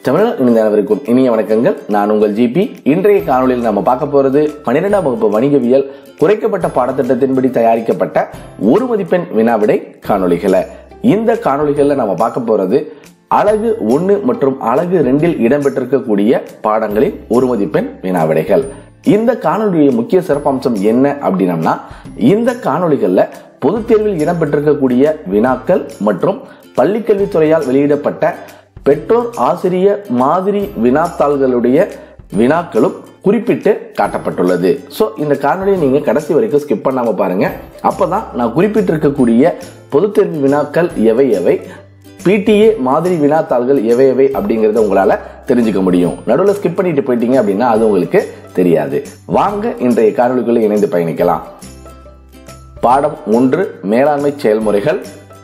தமிழர் இணைந்த அனைவருக்கும் இனிய வணக்கங்கள் நான் உங்கள் ஜிபி இன்றைய காணொலியில் நம்ம பார்க்க போறது பன்னிரெண்டாம் வகுப்பு வணிகவியல் குறைக்கப்பட்ட பாடத்திட்டத்தின்படி தயாரிக்கப்பட்ட ஒரு மதிப்பெண் வினாவிடை காணொளிகளை இந்த காணொளிகளில் நம்ம பார்க்க போறது அழகு ஒன்று மற்றும் அழகு ரெண்டில் இடம்பெற்றிருக்கக்கூடிய பாடங்களின் ஒரு மதிப்பெண் வினாவிடைகள் இந்த காணொலியுடைய முக்கிய சிறப்பம்சம் என்ன அப்படின்னம்னா இந்த காணொளிகள்ல பொதுத் தேர்வில் இடம்பெற்றிருக்கக்கூடிய வினாக்கள் மற்றும் பள்ளிக்கல்வித்துறையால் வெளியிடப்பட்ட பெற்றோர் ஆசிரியர் மாதிரி வினாத்தாள்களுடைய வினாக்களும் குறிப்பிட்டு காட்டப்பட்டுள்ளது ஸோ இந்த காணொலியை நீங்க கடைசி வரைக்கும் ஸ்கிப் பண்ணாம பாருங்க அப்பதான் நான் குறிப்பிட்டிருக்கக்கூடிய பொதுத் தேர்வு வினாக்கள் எவை எவை பிடிஏ மாதிரி வினாத்தாள்கள் எவை எவை அப்படிங்கறத உங்களால தெரிஞ்சுக்க முடியும் நடுவில் ஸ்கிப் பண்ணிட்டு போயிட்டீங்க அப்படின்னா அது உங்களுக்கு தெரியாது வாங்க இன்றைய காணொலிக்குள்ள இணைந்து பயணிக்கலாம் பாடம் ஒன்று மேலாண்மை செயல்முறைகள்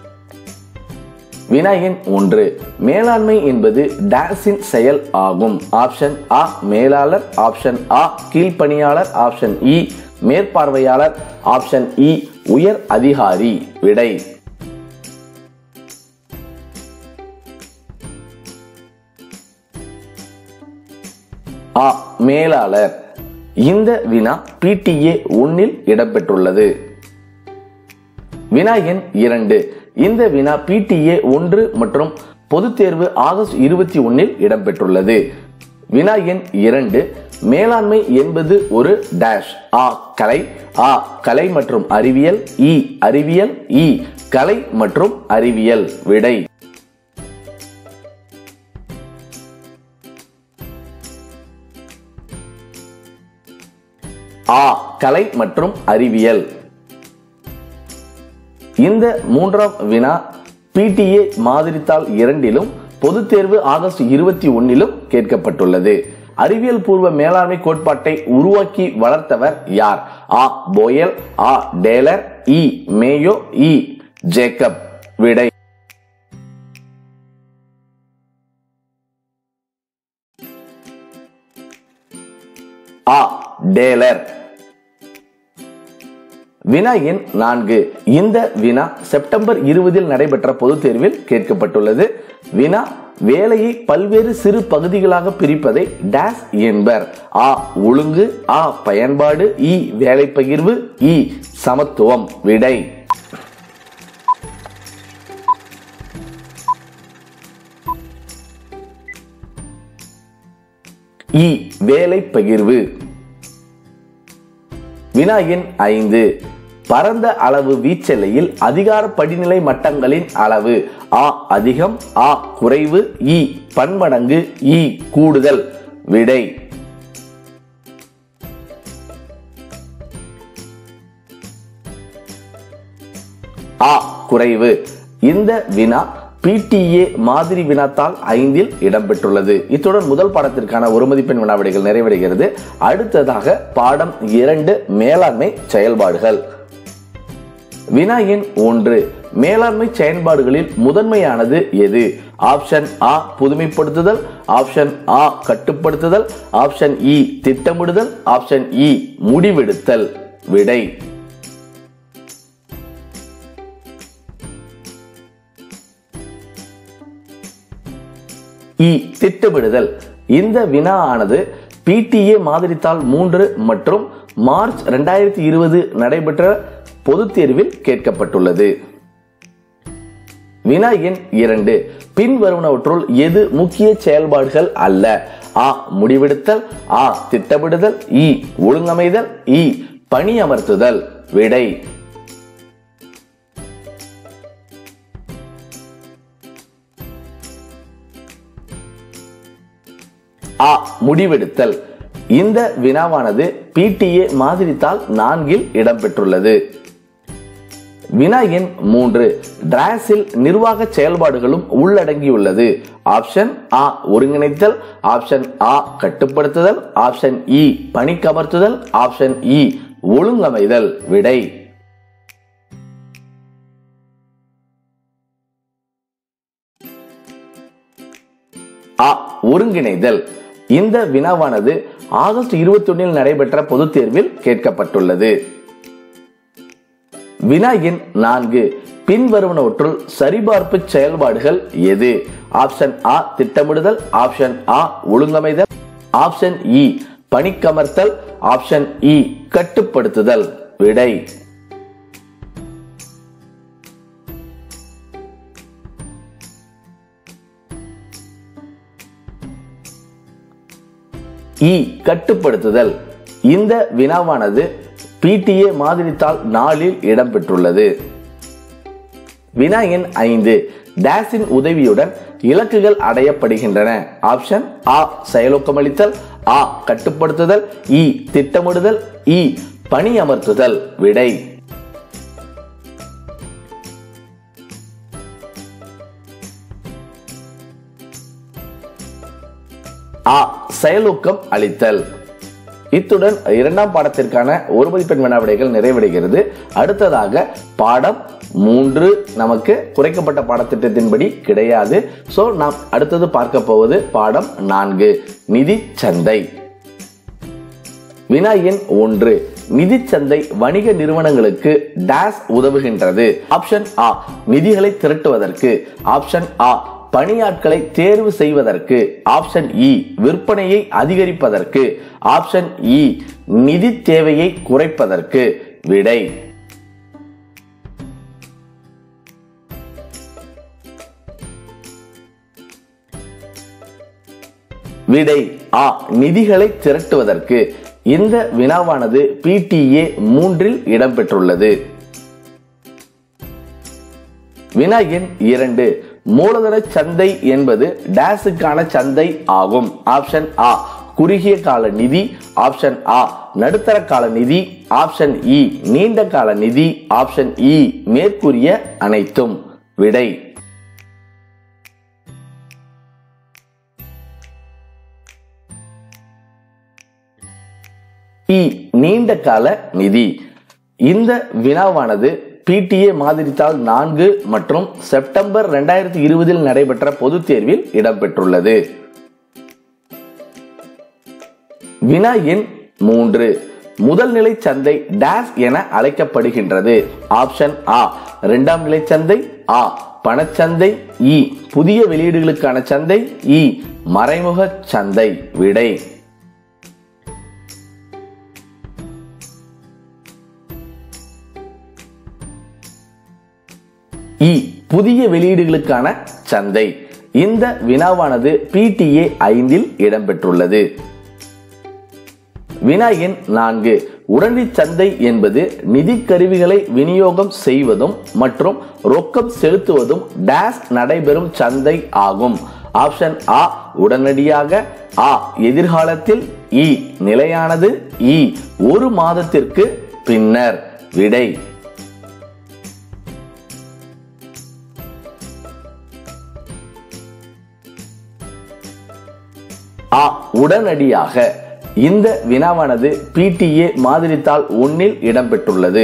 வினா எண் ஒன்று மேலாண்மை என்பது டேஸின் செயல் ஆகும் ஆப்ஷன் ஆ மேலாளர் ஆப்ஷன் ஆ கீழ்ப்பணியாளர் ஆப்ஷன் இ மேற்பார்வையாளர் ஆப்ஷன் இ உயர் அதிகாரி விடை ஆ மேலாளர் இந்த வினா பிடிஏ ஒன்னில் இடம்பெற்றுள்ளது வினா எண் இரண்டு இந்த வினா பிடிஏ ஒன்று மற்றும் பொதுத் தேர்வு ஆகஸ்ட் இருபத்தி ஒன்னில் இடம்பெற்றுள்ளது வினா எண் இரண்டு மேலாண்மை என்பது ஒரு டேஷ் ஆ கலை ஆ கலை மற்றும் அறிவியல் இ அறிவியல் இ கலை மற்றும் அறிவியல் விடை ஆ கலை மற்றும் அறிவியல் இந்த மூன்றாம் வினா பிடிஏ மாதிரித்தாள் இரண்டிலும் பொதுத் தேர்வு ஆகஸ்ட் இருபத்தி ஒன்னிலும் கேட்கப்பட்டுள்ளது அறிவியல் பூர்வ மேலாண்மை கோட்பாட்டை உருவாக்கி வளர்த்தவர் யார் ஆ போயல் ஆ டேலர் இ மேயோ இ ஜேக்கப் விடை ஆ டேலர் வினா எண் நான்கு இந்த வினா செப்டம்பர் இருபதில் நடைபெற்ற பொதுத் தேர்வில் கேட்கப்பட்டுள்ளது வினா வேலையை பல்வேறு சிறு பகுதிகளாக பிரிப்பதை டேஸ் என்பர் ஆ ஒழுங்கு ஆ பயன்பாடு இ வேலை பகிர்வு இ சமத்துவம் விடை இ வேலை பகிர்வு வினா எண் ஐந்து பரந்த அளவு வீச்செல்லையில் அதிகார படிநிலை மட்டங்களின் அளவு ஆ அதிகம் ஆ குறைவு இ பன்மடங்கு இ கூடுதல் விடை ஆ குறைவு இந்த வினா பிடிஏ மாதிரி வினாத்தாள் ஐந்தில் இடம்பெற்றுள்ளது இத்துடன் முதல் பாடத்திற்கான ஒரு மதிப்பெண் வினாவிடைகள் நிறைவடைகிறது அடுத்ததாக பாடம் இரண்டு மேலாண்மை செயல்பாடுகள் வினா எண் ஒன்று மேலாண்மை செயல்பாடுகளில் முதன்மையானது எது ஆப்ஷன் ஆ புதுமைப்படுத்துதல் ஆப்ஷன் ஆ கட்டுப்படுத்துதல் ஆப்ஷன் இ திட்டமிடுதல் ஆப்ஷன் இ முடிவெடுத்தல் விடை இ திட்டமிடுதல் இந்த வினா ஆனது பிடிஏ மாதிரித்தாள் மூன்று மற்றும் மார்ச் இரண்டாயிரத்தி இருபது நடைபெற்ற பொதுத் தேர்வில் கேட்கப்பட்டுள்ளது வினா எண் இரண்டு பின்வருவனவற்றுள் எது முக்கிய செயல்பாடுகள் அல்ல ஆ முடிவெடுத்தல் ஆ திட்டமிடுதல் இ ஒழுங்கமைதல் இ பணி அமர்த்துதல் விடை ஆ முடிவெடுத்தல் இந்த வினாவானது பிடிஏ மாதிரித்தாள் நான்கில் இடம்பெற்றுள்ளது வினா எண் மூன்று டிராஸில் நிர்வாக செயல்பாடுகளும் உள்ளடங்கியுள்ளது ஆப்ஷன் ஆ ஒருங்கிணைத்தல் ஆப்ஷன் ஆ கட்டுப்படுத்துதல் ஆப்ஷன் இ பணிக்கமர்த்துதல் ஆப்ஷன் இ ஒழுங்கமைதல் விடை ஆ ஒருங்கிணைதல் இந்த வினாவானது ஆகஸ்ட் இருபத்தி ஒன்னில் நடைபெற்ற பொதுத் தேர்வில் கேட்கப்பட்டுள்ளது வினா எண் நான்கு பின்வருவனவற்றுள் சரிபார்ப்பு செயல்பாடுகள் எது ஆப்ஷன் ஆ திட்டமிடுதல் ஆப்ஷன் ஆ ஒழுங்கமைதல் ஆப்ஷன் இ பணிக்கமர்த்தல் ஆப்ஷன் இ கட்டுப்படுத்துதல் விடை இ கட்டுப்படுத்துதல் இந்த வினாவானது பிடிஏ மாதிரித்தாள் நாளில் இடம்பெற்றுள்ளது வினா எண் ஐந்து டேஸின் உதவியுடன் இலக்குகள் அடையப்படுகின்றன ஆப்ஷன் ஆ செயலூக்கமளித்தல் ஆ கட்டுப்படுத்துதல் இ திட்டமிடுதல் இ பணி அமர்த்துதல் விடை ஆ செயலூக்கம் அளித்தல் இத்துடன் இரண்டாம் பாடத்திற்கான ஒரு மதிப்பெண் வினாவிடைகள் நிறைவடைகிறது அடுத்ததாக பாடம் மூன்று நமக்கு குறைக்கப்பட்ட பாடத்திட்டத்தின்படி கிடையாது சோ நாம் அடுத்தது பார்க்க போவது பாடம் நான்கு நிதி சந்தை வினா எண் ஒன்று நிதிச்சந்தை வணிக நிறுவனங்களுக்கு டேஸ் உதவுகின்றது ஆப்ஷன் ஆ நிதிகளை திரட்டுவதற்கு ஆப்ஷன் ஆ பணியாட்களை தேர்வு செய்வதற்கு ஆப்ஷன் இ விற்பனையை அதிகரிப்பதற்கு ஆப்ஷன் இ நிதி தேவையை குறைப்பதற்கு விடை விடை ஆ நிதிகளை திரட்டுவதற்கு இந்த வினாவானது பிடிஏ மூன்றில் இடம்பெற்றுள்ளது வினா எண் இரண்டு மூலதன சந்தை என்பது டேஸுக்கான சந்தை ஆகும் ஆப்ஷன் ஆ குறுகிய கால நிதி ஆப்ஷன் ஆ நடுத்தர கால நிதி ஆப்ஷன் இ நீண்ட கால நிதி ஆப்ஷன் இ மேற்கூறிய அனைத்தும் விடை இ நீண்ட கால நிதி இந்த வினாவானது பிடிஏ மாதிரித்தாள் நான்கு மற்றும் செப்டம்பர் இரண்டாயிரத்தி இருபதில் நடைபெற்ற பொதுத் தேர்வில் இடம்பெற்றுள்ளது வினா எண் மூன்று முதல் நிலை சந்தை டேஸ் என அழைக்கப்படுகின்றது ஆப்ஷன் ஆ இரண்டாம் நிலை சந்தை ஆ பணச்சந்தை இ புதிய வெளியீடுகளுக்கான சந்தை இ மறைமுக சந்தை விடை இ புதிய வெளியீடுகளுக்கான சந்தை இந்த வினாவானது பிடிஏ ஐந்தில் இடம்பெற்றுள்ளது வினா எண் நான்கு உடனடி சந்தை என்பது நிதி கருவிகளை விநியோகம் செய்வதும் மற்றும் ரொக்கம் செலுத்துவதும் டேஸ் நடைபெறும் சந்தை ஆகும் ஆப்ஷன் ஆ உடனடியாக ஆ எதிர்காலத்தில் இ நிலையானது இ ஒரு மாதத்திற்கு பின்னர் விடை ஆ உடனடியாக இந்த வினாவானது பிடிஏ மாதிரித்தாள் ஒன்னில் இடம்பெற்றுள்ளது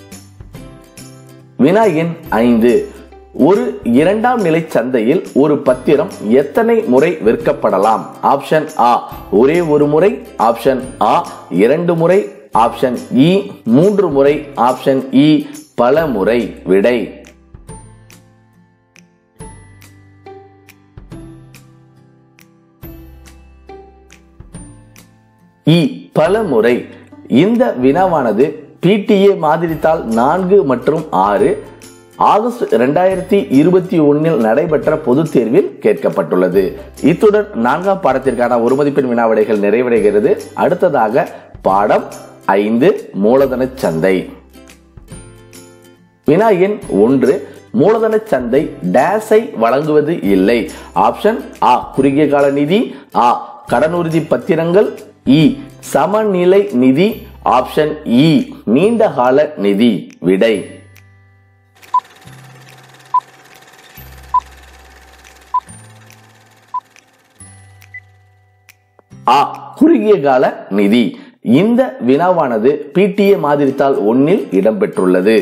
வினா எண் ஐந்து ஒரு இரண்டாம் நிலை சந்தையில் ஒரு பத்திரம் எத்தனை முறை விற்கப்படலாம் ஆப்ஷன் ஆ ஒரே ஒரு முறை ஆப்ஷன் ஆ இரண்டு முறை ஆப்ஷன் இ மூன்று முறை ஆப்ஷன் இ பல முறை விடை இ பல முறை இந்த வினாவானது பிடிஏ மாதிரித்தாள் நான்கு மற்றும் ஆறு ஆகஸ்ட் இரண்டாயிரத்தி இருபத்தி ஒன்னில் நடைபெற்ற பொதுத் தேர்வில் கேட்கப்பட்டுள்ளது இத்துடன் நான்காம் பாடத்திற்கான ஒரு மதிப்பெண் வினாவிடைகள் நிறைவடைகிறது அடுத்ததாக பாடம் ஐந்து மூலதன சந்தை வினா எண் ஒன்று மூலதன சந்தை டேஸை வழங்குவது இல்லை ஆப்ஷன் ஆ குறுகிய கால நிதி ஆ கடனுறுதி பத்திரங்கள் இ சமநிலை நிதி ஆப்ஷன் இ நீண்ட கால நிதி விடை ஆ குறுகிய கால நிதி இந்த வினாவானது பிடிஏ மாதிரித்தாள் ஒன்னில் இடம்பெற்றுள்ளது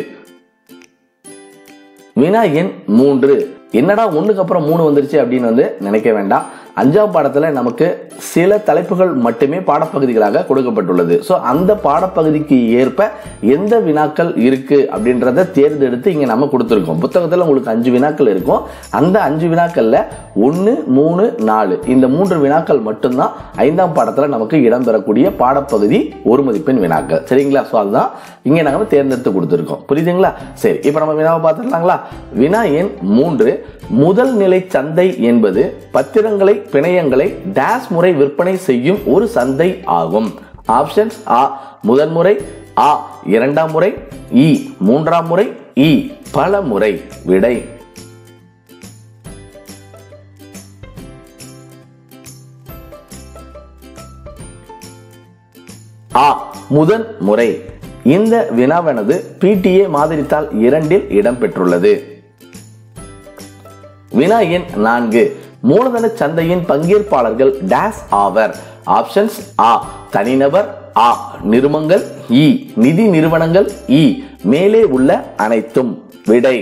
வினா எண் மூன்று என்னடா ஒண்ணுக்கு அப்புறம் மூணு வந்துருச்சு அப்படின்னு வந்து நினைக்க வேண்டாம் அஞ்சாம் பாடத்துல நமக்கு சில தலைப்புகள் மட்டுமே பாடப்பகுதிகளாக கொடுக்கப்பட்டுள்ளது ஸோ அந்த பாடப்பகுதிக்கு ஏற்ப எந்த வினாக்கள் இருக்கு அப்படின்றத தேர்ந்தெடுத்து இங்க நம்ம கொடுத்துருக்கோம் புத்தகத்தில் உங்களுக்கு அஞ்சு வினாக்கள் இருக்கும் அந்த அஞ்சு வினாக்கள்ல ஒன்று மூணு நாலு இந்த மூன்று வினாக்கள் மட்டும்தான் ஐந்தாம் பாடத்துல நமக்கு இடம்பெறக்கூடிய பாடப்பகுதி ஒரு மதிப்பெண் வினாக்கள் சரிங்களா ஸோ அதுதான் இங்க நாம தேர்ந்தெடுத்து கொடுத்துருக்கோம் புரியுதுங்களா சரி இப்போ நம்ம வினாவை பார்த்துடலாங்களா வினா எண் மூன்று முதல் நிலை சந்தை என்பது பத்திரங்களை பிணையங்களை டேஸ் முறை விற்பனை செய்யும் ஒரு சந்தை ஆகும் ஆப்ஷன்ஸ் ஆ முதன்முறை ஆ இரண்டாம் முறை இ மூன்றாம் முறை இ பல முறை விடை ஆ முதன் முறை இந்த வினாவானது பிடிஏ மாதிரித்தாள் இரண்டில் இடம்பெற்றுள்ளது வினா எண் நான்கு மூலதன சந்தையின் பங்கேற்பாளர்கள் டேஸ் ஆவர் ஆப்ஷன்ஸ் ஆ தனிநபர் ஆ நிறுவனங்கள் இ நிதி நிறுவனங்கள் இ மேலே உள்ள அனைத்தும் விடை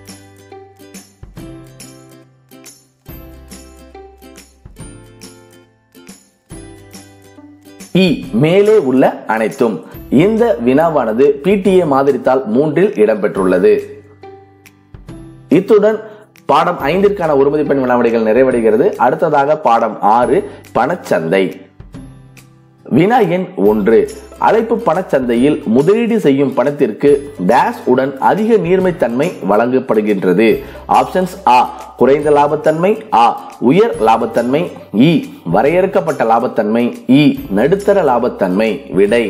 இ மேலே உள்ள அனைத்தும் இந்த வினாவானது பிடிஏ மாதிரித்தாள் மூன்றில் இடம்பெற்றுள்ளது இத்துடன் பாடம் ஐந்திற்கான ஒரு மதிப்பெண் வினாவிடைகள் நிறைவடைகிறது அடுத்ததாக பாடம் ஆறு பணச்சந்தை வினா எண் ஒன்று அழைப்பு பணச்சந்தையில் முதலீடு செய்யும் பணத்திற்கு டேஸ் உடன் அதிக நீர்மைத்தன்மை வழங்கப்படுகின்றது ஆப்ஷன்ஸ் ஆ குறைந்த லாபத்தன்மை ஆ உயர் லாபத்தன்மை இ வரையறுக்கப்பட்ட லாபத்தன்மை இ நடுத்தர லாபத்தன்மை விடை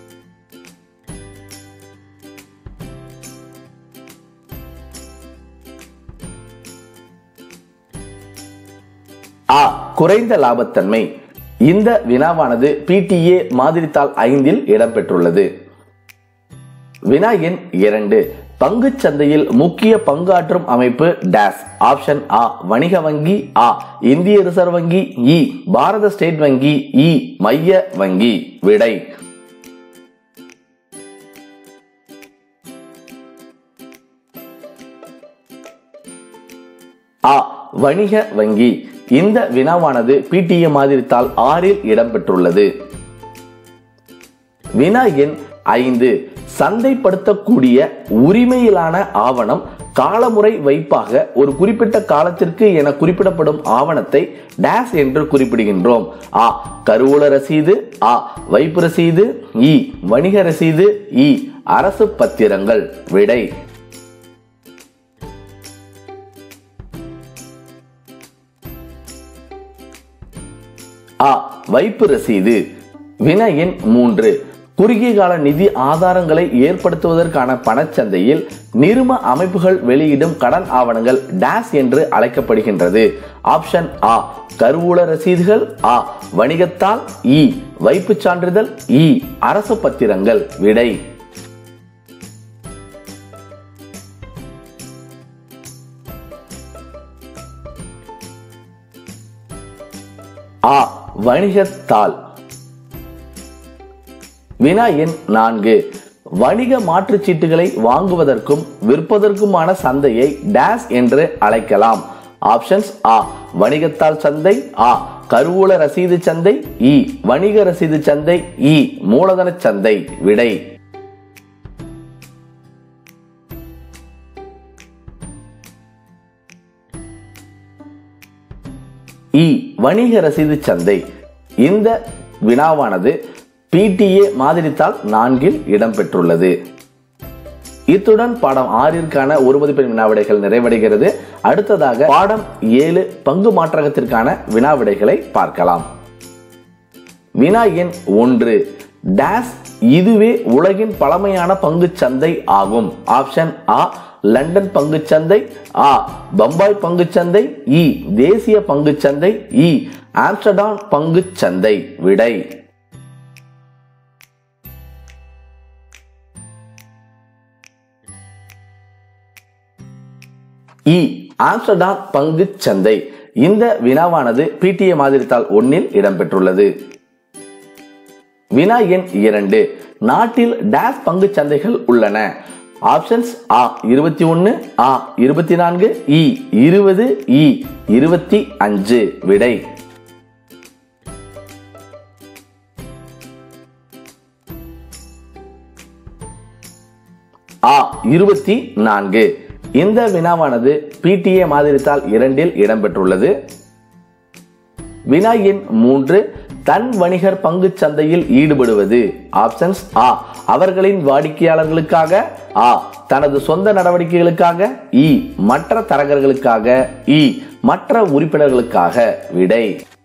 ஆ குறைந்த லாபத்தன்மை இந்த வினாவானது பிடிஏ மாதிரித்தாள் ஐந்தில் இடம்பெற்றுள்ளது வினா எண் இரண்டு பங்குச் சந்தையில் முக்கிய பங்காற்றும் அமைப்பு டேஸ் ஆப்ஷன் ஆ வணிக வங்கி ஆ இந்திய ரிசர்வ் வங்கி இ பாரத ஸ்டேட் வங்கி இ மைய வங்கி விடை ஆ வணிக வங்கி இந்த வினாவானது பிடிஏ மாதிரித்தாள் ஆறில் இடம்பெற்றுள்ளது வினா எண் ஐந்து சந்தைப்படுத்தக்கூடிய உரிமையிலான ஆவணம் காலமுறை வைப்பாக ஒரு குறிப்பிட்ட காலத்திற்கு என குறிப்பிடப்படும் ஆவணத்தை டேஸ் என்று குறிப்பிடுகின்றோம் ஆ கருவூல ரசீது ஆ வைப்பு ரசீது இ வணிக ரசீது இ அரசு பத்திரங்கள் விடை ஆ வைப்பு ரசீது வினா எண் மூன்று குறுகிய கால நிதி ஆதாரங்களை ஏற்படுத்துவதற்கான பணச்சந்தையில் நிறும அமைப்புகள் வெளியிடும் கடன் ஆவணங்கள் டேஸ் என்று அழைக்கப்படுகின்றது ஆப்ஷன் ஆ கருவூல ரசீதுகள் ஆ வணிகத்தால் இ வைப்புச் சான்றிதழ் இ அரசு பத்திரங்கள் விடை ஆ வணிகத்தாள் வினா எண் நான்கு வணிக மாற்றுச் சீட்டுகளை வாங்குவதற்கும் விற்பதற்குமான சந்தையை டேஸ் என்று அழைக்கலாம் ஆப்ஷன்ஸ் ஆ வணிகத்தாள் சந்தை ஆ கருவூல ரசீது சந்தை இ வணிக ரசீது சந்தை இ மூலதன சந்தை விடை இ வணிக ரசீது சந்தை இந்த வினாவானது பிடிஏ மாதிரித்தாள் நான்கில் இடம்பெற்றுள்ளது இத்துடன் பாடம் ஆறிற்கான ஒரு மதிப்பெண் வினாவிடைகள் நிறைவடைகிறது அடுத்ததாக பாடம் ஏழு பங்கு மாற்றகத்திற்கான வினாவிடைகளை பார்க்கலாம் வினா எண் ஒன்று டேஸ் இதுவே உலகின் பழமையான பங்குச் சந்தை ஆகும் ஆப்ஷன் ஆ லண்டன் பங்குச் சந்தை ஆ பம்பாய் பங்குச் சந்தை இ தேசிய பங்குச் சந்தை இ ஆம்ஸ்டர்டாம் பங்குச் சந்தை விடை இ ஆம்ஸ்டர்டாம் பங்குச் சந்தை இந்த வினாவானது பிடிஏ மாதிரித்தாள் ஒன்னில் இடம்பெற்றுள்ளது வினா எண் இரண்டு நாட்டில் டேஸ் பங்கு சந்தைகள் உள்ளன ஆப்ஷன்ஸ் ஆ இருபத்தி ஒன்னு ஆ இருபத்தி நான்கு இ இருபது இ இருபத்தி அஞ்சு விடை ஆ இருபத்தி நான்கு இந்த வினாவானது பிடிஏ மாதிரித்தாள் இரண்டில் இடம்பெற்றுள்ளது வினா எண் மூன்று தன் வணிகர் பங்கு சந்தையில் ஈடுபடுவது ஆப்ஷன்ஸ் ஆ அவர்களின் வாடிக்கையாளர்களுக்காக ஆ தனது சொந்த நடவடிக்கைகளுக்காக இ மற்ற தரகர்களுக்காக இ மற்ற உறுப்பினர்களுக்காக விடை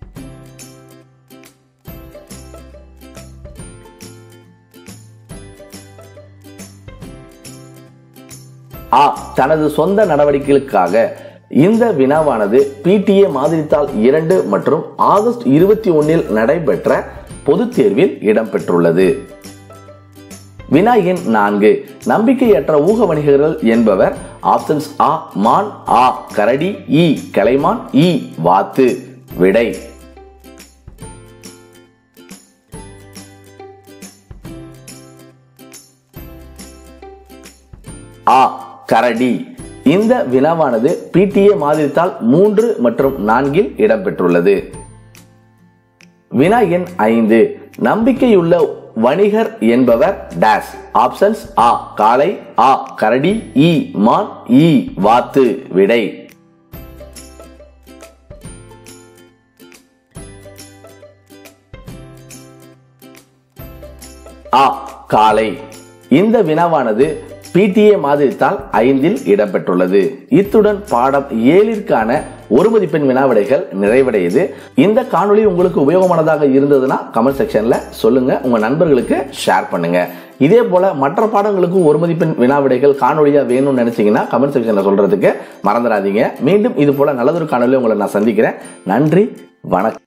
ஆ தனது சொந்த நடவடிக்கைகளுக்காக இந்த வினாவானது பிடிஏ மாதிரித்தாள் இரண்டு மற்றும் ஆகஸ்ட் இருபத்தி ஒன்னில் நடைபெற்ற பொதுத் தேர்வில் இடம்பெற்றுள்ளது வினா எண் நான்கு நம்பிக்கையற்ற ஊக வணிகர்கள் என்பவர் ஆப்ஷன்ஸ் ஆ மான் ஆ கரடி இ கலைமான் இ வாத்து விடை ஆ கரடி இந்த வினாவானது பிடிஏ மாதிரித்தாள் மூன்று மற்றும் நான்கில் இடம்பெற்றுள்ளது வினா எண் ஐந்து நம்பிக்கையுள்ள வணிகர் என்பவர் டேஸ் ஆப்ஷன்ஸ் ஆ காளை ஆ கரடி இ மான் இ வாத்து விடை ஆ காளை இந்த வினாவானது பிடிஏ மாதிரித்தாள் ஐந்தில் இடம்பெற்றுள்ளது இத்துடன் பாடம் ஏழிற்கான ஒரு மதிப்பெண் வினாவிடைகள் நிறைவடையுது இந்த காணொளி உங்களுக்கு உபயோகமானதாக இருந்ததுன்னா கமெண்ட் செக்ஷன்ல சொல்லுங்க உங்க நண்பர்களுக்கு ஷேர் பண்ணுங்க இதே போல மற்ற பாடங்களுக்கும் ஒரு மதிப்பெண் வினாவிடைகள் காணொலியா வேணும்னு நினைச்சீங்கன்னா கமெண்ட் செக்ஷன்ல சொல்றதுக்கு மறந்துடாதீங்க மீண்டும் இது போல நல்லதொரு காணொலி உங்களை நான் சந்திக்கிறேன் நன்றி வணக்கம்